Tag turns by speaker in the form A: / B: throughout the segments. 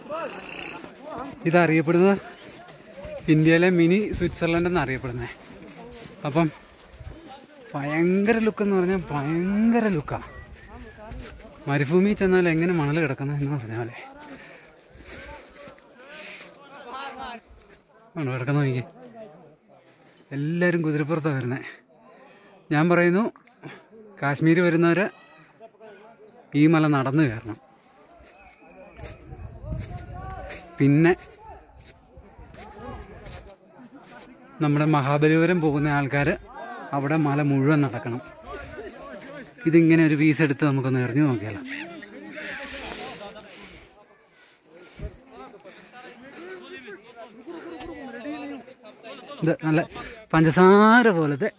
A: ഇതറിയപ്പെടുന്നത് ഇന്ത്യയിലെ mini Switzerland എന്നറിയപ്പെടുന്നത് അപ്പം ഭയങ്കര ലുക്ക് എന്ന് പറഞ്ഞാൽ ഭയങ്കര ലുക്കാണ് മരുഭൂമി ചെന്നാൽ എങ്ങനെ മണൽ കിടക്കുന്നത് എന്ന് പറഞ്ഞ പോലെ ആണോ കിടക്കുന്ന നോക്കി എല്ലാവരും കുതിരപ്പുറത്താണ് വരുന്നത് ഞാൻ പറയുന്നു കാശ്മീർ വരുന്നവർ ഈ മല നടന്നു കയറണം പിന്നെ നമ്മുടെ മഹാബലിപുരം പോകുന്ന ആൾക്കാർ അവിടെ മല മുഴുവൻ നടക്കണം ഇതിങ്ങനെ ഒരു പീസ് എടുത്ത് നമുക്കൊന്ന് എറിഞ്ഞു നോക്കിയാലോ ഇത് നല്ല പഞ്ചസാര പോലത്തെ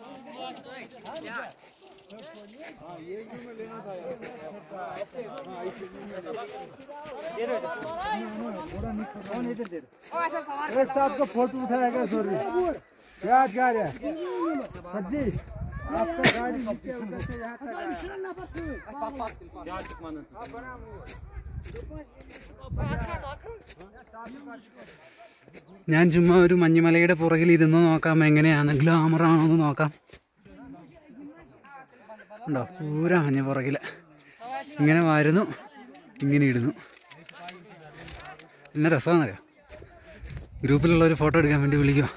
B: एक साथ का फोटो उठाएगा सर यादगार है सज्जी आपका गाड़ी नीचे उतर के यहाँ तक
A: ഞാൻ ചുമ്മാ ഒരു മഞ്ഞുമലയുടെ പുറകിൽ ഇരുന്ന് നോക്കാം എങ്ങനെയാണ് ഗ്ലാമർ ആണോ എന്ന് നോക്കാം ഉണ്ടോ പൂര മഞ്ഞ പുറകിൽ ഇങ്ങനെ വാരുന്നു ഇങ്ങനെ ഇടുന്നു എന്നെ രസമാണെന്നറിയോ ഗ്രൂപ്പിലുള്ള ഒരു ഫോട്ടോ എടുക്കാൻ വേണ്ടി വിളിക്കുക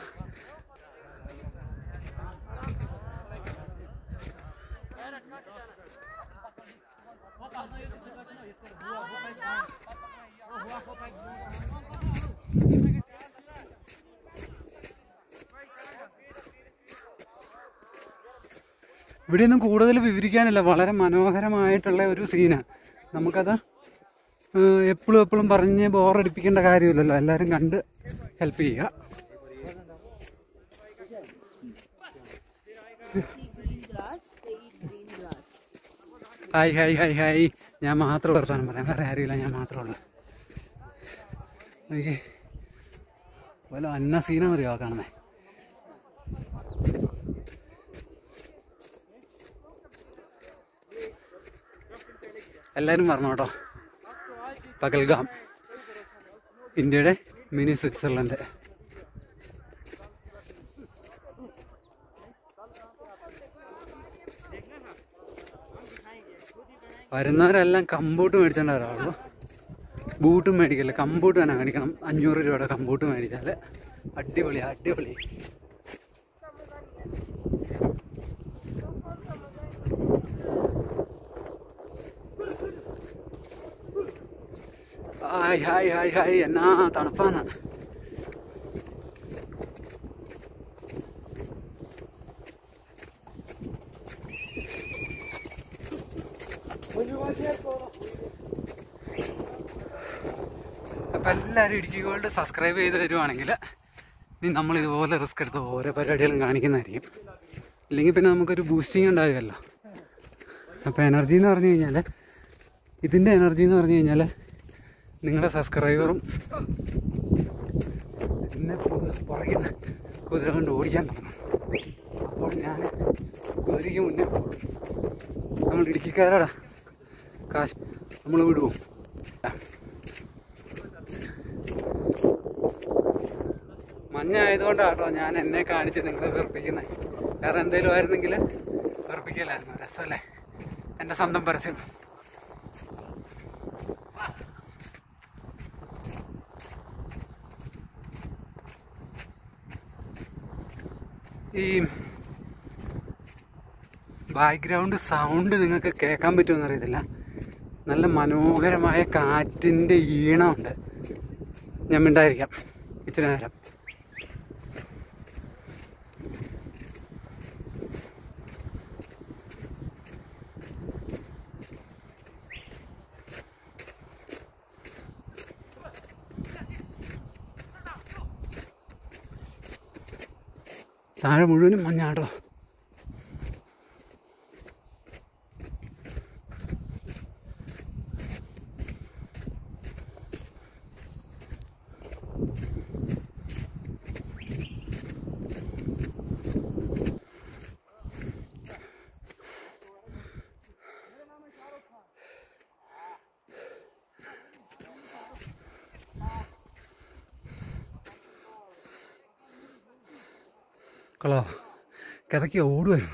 A: ഇവിടെയൊന്നും കൂടുതൽ വിവരിക്കാനില്ല വളരെ മനോഹരമായിട്ടുള്ള ഒരു സീനാണ് നമുക്കത് എപ്പോഴും എപ്പോഴും പറഞ്ഞ് ബോറടിപ്പിക്കേണ്ട കാര്യമില്ലല്ലോ എല്ലാവരും കണ്ട് ഹെൽപ്പ് ചെയ്യുക ഹായ് ഹായ് ഹായ് ഹായ് ഞാൻ മാത്രം വർത്താനം പറയാം വേറെ ആരുമില്ല ഞാൻ മാത്രമുള്ളൂ എനിക്ക് വല്ല അന്ന സീനാന്നറിയോ കാണുന്നേ എല്ലാവരും പറഞ്ഞു കേട്ടോ പകൽഗാം ഇന്ത്യയുടെ മിനി സ്വിറ്റ്സർലൻഡ് വരുന്നവരെല്ലാം കമ്പൂട്ട് മേടിച്ചോണ്ട് വരാറുള്ളൂ ബൂട്ടും മേടിക്കല്ല കമ്പൂട്ട് തന്നെ മേടിക്കണം അഞ്ഞൂറ് രൂപയുടെ കമ്പൂട്ട് മേടിച്ചാൽ അടിപൊളി അടിപൊളി ഹായ് ഹായ് ഹായ് ഹായ് എന്നാ തണുപ്പാന്ന് അപ്പം എല്ലാവരും ഇടുക്കി ഗോൾഡ് സബ്സ്ക്രൈബ് ചെയ്ത് തരുവാണെങ്കിൽ ഇനി നമ്മൾ ഇതുപോലെ റിസ്ക് എടുത്ത് ഓരോ പരിപാടികളും കാണിക്കുന്നതായിരിക്കും ഇല്ലെങ്കിൽ പിന്നെ നമുക്കൊരു ബൂസ്റ്റിംഗ് ഉണ്ടാകുമല്ലോ അപ്പോൾ എനർജി എന്ന് പറഞ്ഞു കഴിഞ്ഞാൽ ഇതിൻ്റെ എനർജി എന്ന് പറഞ്ഞു കഴിഞ്ഞാൽ നിങ്ങളുടെ സബ്സ്ക്രൈബറും എന്നെ കുതിര പുറകിൽ നിന്ന് കുതിര കൊണ്ട് ഓടിക്കാൻ തുടങ്ങും അപ്പോൾ ഞാൻ കുതിരയ്ക്ക് മുന്നേ പോകും നമ്മൾ ഇടുക്കിക്കാരാടാ കാശ് നമ്മൾ വിടുവോ മഞ്ഞ ആയതുകൊണ്ടാട്ടോ ഞാൻ എന്നെ കാണിച്ച് നിങ്ങളെ വെറുപ്പിക്കുന്നത് വേറെ എന്തെങ്കിലും ആയിരുന്നെങ്കിൽ വെറുപ്പിക്കലായിരുന്നു രസമല്ലേ എൻ്റെ സ്വന്തം പരസ്യം ഈ ബാക്ക്ഗ്രൗണ്ട് സൗണ്ട് നിങ്ങൾക്ക് കേൾക്കാൻ പറ്റുമെന്ന് അറിയത്തില്ല നല്ല മനോഹരമായ കാറ്റിൻ്റെ ഈണമുണ്ട് ഞാൻ മിണ്ടായിരിക്കാം ഇച്ചിരി നേരം താഴെ മുഴുവനും മഞ്ഞാട്ടോ കളോ കിതക്കി ഓടുമായിരുന്നു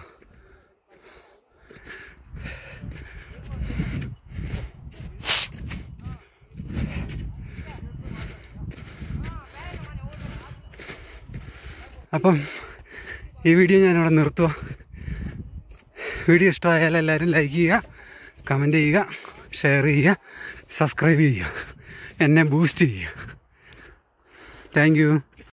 A: അപ്പം ഈ വീഡിയോ ഞാനിവിടെ നിർത്തുക വീഡിയോ ഇഷ്ടമായാൽ എല്ലാവരും ലൈക്ക് ചെയ്യുക കമൻറ്റ് ചെയ്യുക ഷെയർ ചെയ്യുക സബ്സ്ക്രൈബ് ചെയ്യുക എന്നെ ബൂസ്റ്റ് ചെയ്യുക താങ്ക് യു